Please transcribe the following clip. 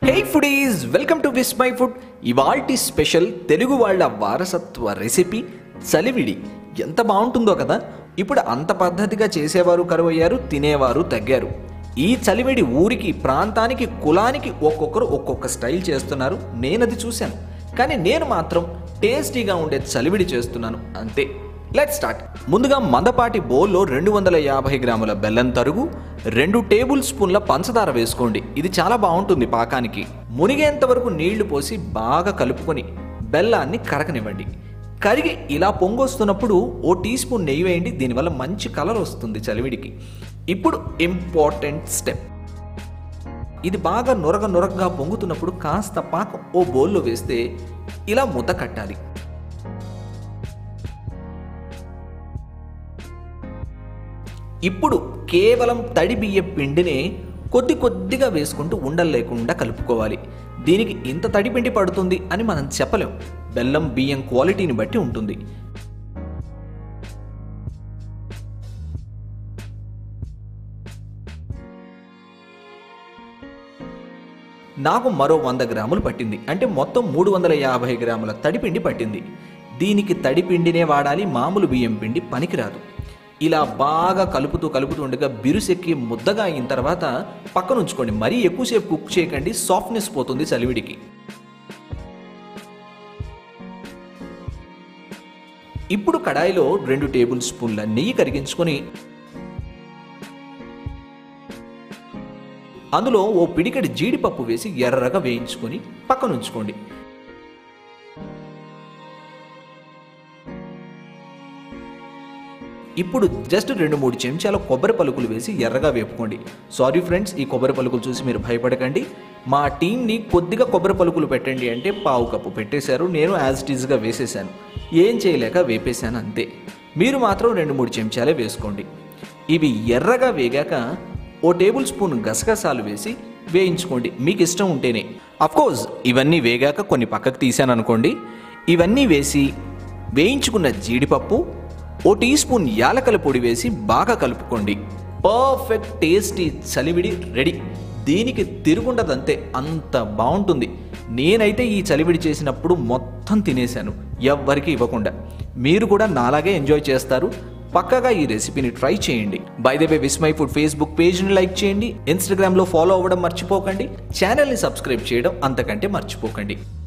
hey foodies welcome to Vismai మై ఫుడ్ ఇవాల్టి స్పెషల్ తెలుగు వాళ్ళ వారసత్వ రెసిపీ చలివిడి ఎంత బాగుంటుందో కదా ఇప్పుడు అంత పద్ధతిగా చేసేవారు కరువయ్యారు తినేవారు తగ్గారు ఈ చలివిడి ఊరికి ప్రాంతానికి కులానికి ఒక్కొక్కరు ఒక్కొక్క స్టైల్ చేస్తున్నారు నేనది చూశాను కానీ నేను మాత్రం టేస్టీగా ఉండే చలివిడి చేస్తున్నాను అంతే లెట్ స్టార్ట్ ముందుగా మందపాటి బౌల్లో రెండు వందల యాభై గ్రాముల బెల్లం తరుగు రెండు టేబుల్ స్పూన్ల పంచదార వేసుకోండి ఇది చాలా బాగుంటుంది పాకానికి మునిగేంత వరకు నీళ్లు పోసి బాగా కలుపుకొని బెల్లాన్ని కరగనివ్వండి కరిగి ఇలా పొంగొస్తున్నప్పుడు ఓ టీ స్పూన్ నెయ్యి వేయండి దీనివల్ల మంచి కలర్ వస్తుంది చలివిడికి ఇప్పుడు ఇంపార్టెంట్ స్టెప్ ఇది బాగా నొరగ నొరగగా పొంగుతున్నప్పుడు కాస్త పాకం ఓ బౌల్లో వేస్తే ఇలా ముద్ద కట్టాలి ఇప్పుడు కేవలం తడి బియ్య పిండినే కొద్ది కొద్దిగా వేసుకుంటూ ఉండలు లేకుండా కలుపుకోవాలి దీనికి ఇంత తడి పిండి పడుతుంది అని మనం చెప్పలేం బెల్లం బియ్యం క్వాలిటీని బట్టి ఉంటుంది నాకు మరో వంద గ్రాములు పట్టింది అంటే మొత్తం మూడు వందల యాభై గ్రాముల తడిపిండి పట్టింది దీనికి తడిపిండినే వాడాలి మామూలు బియ్యం పిండి పనికిరాదు ఇలా బాగా కలుపుతూ కలుపుతూ ఉండగా బిరుసెక్కి ముద్దగా అయిన తర్వాత పక్కన ఉంచుకోండి మరీ ఎక్కువసేపు కుక్ చేయకండి సాఫ్ట్నెస్ పోతుంది చలివిడికి ఇప్పుడు కడాయిలో రెండు టేబుల్ స్పూన్ల నెయ్యి కరిగించుకొని అందులో ఓ పిడికెడు జీడిపప్పు వేసి ఎర్రగా వేయించుకొని పక్కన ఉంచుకోండి ఇప్పుడు జస్ట్ రెండు మూడు చెంచాల కొబ్బరి పలుకులు వేసి ఎర్రగా వేపుకోండి సారీ ఫ్రెండ్స్ ఈ కొబ్బరి పలుకులు చూసి మీరు భయపడకండి మా టీంని కొద్దిగా కొబ్బరి పలుకులు పెట్టండి అంటే పావు కప్పు పెట్టేశారు నేను యాజ్ ఇట్ ఈజ్గా వేసేసాను ఏం చేయలేక వేపేశాను అంతే మీరు మాత్రం రెండు మూడు చెంచాలే వేసుకోండి ఇవి ఎర్రగా వేగాక ఓ టేబుల్ స్పూన్ గసగసాలు వేసి వేయించుకోండి మీకు ఇష్టం ఉంటేనే కోర్స్ ఇవన్నీ వేగాక కొన్ని పక్కకు తీసాను అనుకోండి ఇవన్నీ వేసి వేయించుకున్న జీడిపప్పు ఓ టీ స్పూన్ యాలకల పొడి వేసి బాగా కలుపుకోండి పర్ఫెక్ట్ టేస్టీ చలివిడి రెడీ దీనికి తిరుగుండదంతే అంత బాగుంటుంది నేనైతే ఈ చలివిడి చేసినప్పుడు మొత్తం తినేశాను ఎవ్వరికి ఇవ్వకుండా మీరు కూడా నాలాగే ఎంజాయ్ చేస్తారు పక్కగా ఈ రెసిపీని ట్రై చేయండి by the way Vismai food Facebook పేజ్ని లైక్ చేయండి ఇన్స్టాగ్రామ్లో ఫాలో అవ్వడం మర్చిపోకండి ఛానల్ని సబ్స్క్రైబ్ చేయడం అంతకంటే మర్చిపోకండి